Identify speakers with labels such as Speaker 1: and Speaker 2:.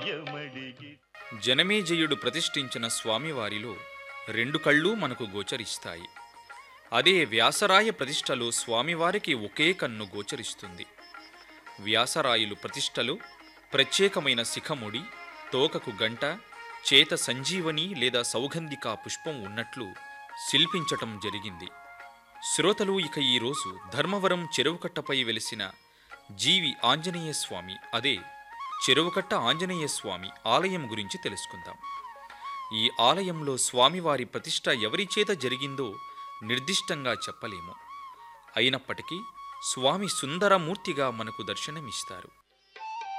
Speaker 1: భాగ్యమడిగి
Speaker 2: జనమేజయుడు ప్రతిష్ఠించిన స్వామివారిలో రెండు కళ్ళు మనకు గోచరిస్తాయి అదే వ్యాసరాయ ప్రతిష్టలో స్వామివారికి ఒకే కన్ను గోచరిస్తుంది వ్యాసరాయులు ప్రతిష్టలో ప్రత్యేకమైన శిఖముడి తోకకు గంట చేత సంజీవని లేదా సౌగంధికా పుష్పం ఉన్నట్లు శిల్పించటం జరిగింది శ్రోతలు ఇక ఈరోజు ధర్మవరం చెరువుకట్టపై వెలిసిన జీవి ఆంజనేయ స్వామి అదే చెరువుకట్ట ఆంజనేయ స్వామి ఆలయం గురించి తెలుసుకుందాం ఈ ఆలయంలో స్వామివారి ప్రతిష్ట ఎవరి చేత జరిగిందో నిర్దిష్టంగా చెప్పలేము అయినప్పటికీ స్వామి సుందరమూర్తిగా మనకు దర్శనమిస్తారు